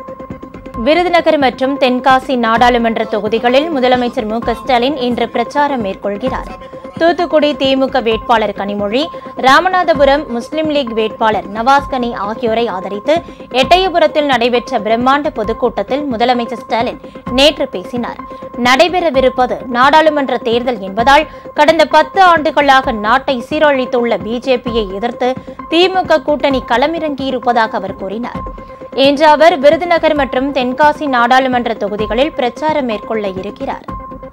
விருதுநகர் மற்றும் தென்காசி நாடாளுமன்ற தொகுதிகளில் முதலமைச்சர் மு க ஸ்டாலின் இன்று பிரச்சாரம் மேற்கொள்கிறார் தூத்துக்குடி திமுக வேட்பாளர் கனிமொழி ராமநாதபுரம் முஸ்லிம் லீக் வேட்பாளர் நவாஸ் கனி ஆகியோரை ஆதரித்து எட்டயபுரத்தில் நடைபெற்ற பிரம்மாண்ட பொதுக்கூட்டத்தில் முதலமைச்சர் ஸ்டாலின் நேற்று பேசினார் நடைபெறவிருப்பது நாடாளுமன்ற தேர்தல் என்பதால் கடந்த பத்து ஆண்டுகளாக நாட்டை சீரழித்துள்ள பிஜேபியை எதிர்த்து திமுக கூட்டணி களமிறங்கியிருப்பதாக அவர் கூறினார் இன்று அவர் விருதுநகர் மற்றும் தென்காசி நாடாளுமன்ற தொகுதிகளில் பிரச்சாரம் மேற்கொள்ள இருக்கிறார்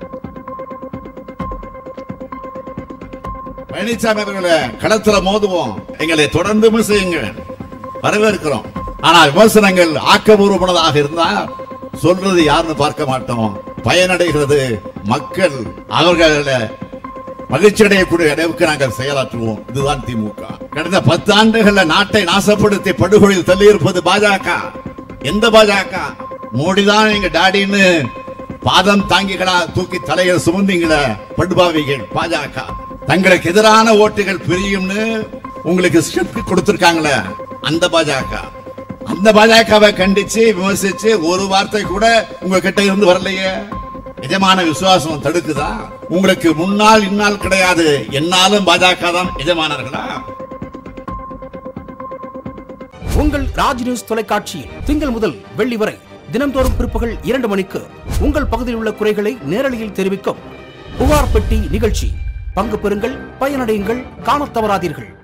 பழனிசாமி அவர்களை களத்துல மோதுவோம் எங்களை தொடர்ந்து விமர்சியுங்கள் வரவேற்கிறோம் ஆனா விமர்சனங்கள் ஆக்கபூர்வமானதாக இருந்தா சொல்றது யாருன்னு பார்க்க மாட்டோம் பயனடைகிறது மக்கள் அவர்கள மகிழ்ச்சி அடையக்கூடிய அளவுக்கு நாங்கள் செயலாற்றுவோம் இதுதான் திமுக கடந்த பத்து ஆண்டுகள்ல நாட்டை நாசப்படுத்தி படுகொலில் தள்ளியிருப்பது பாஜக எந்த பாஜக மோடிதான் எங்க டாடின்னு பாதம் தாங்கிகளா தூக்கி தலையில் சுமந்தீங்களே படுபாவிகள் பாஜக தங்களுக்கு எதிரான ஓட்டுகள் பிரியும்னு உங்களுக்கு ஸ்கிரிப்ட் கொடுத்திருக்காங்களே அந்த பாஜக அந்த பாஜகவை கண்டிச்சு விமர்சிச்சு ஒரு வார்த்தை கூட உங்க கிட்ட இருந்து வரலையே எஜமான விசுவாசம் தடுக்குதா உங்களுக்கு முன்னால் இந்நாள் கிடையாது என்னாலும் பாஜக தான் எஜமானர்களா உங்கள் ராஜ் நியூஸ் தொலைக்காட்சியில் திங்கள் முதல் வெள்ளி வரை தினம்தோறும் பிற்பகல் இரண்டு மணிக்கு உங்கள் பகுதியில் உள்ள குறைகளை நேரலையில் தெரிவிக்கும் புகார் பெட்டி நிகழ்ச்சி பங்கு பெறுங்கள் பயனடையுங்கள் காணத் தவறாதீர்கள்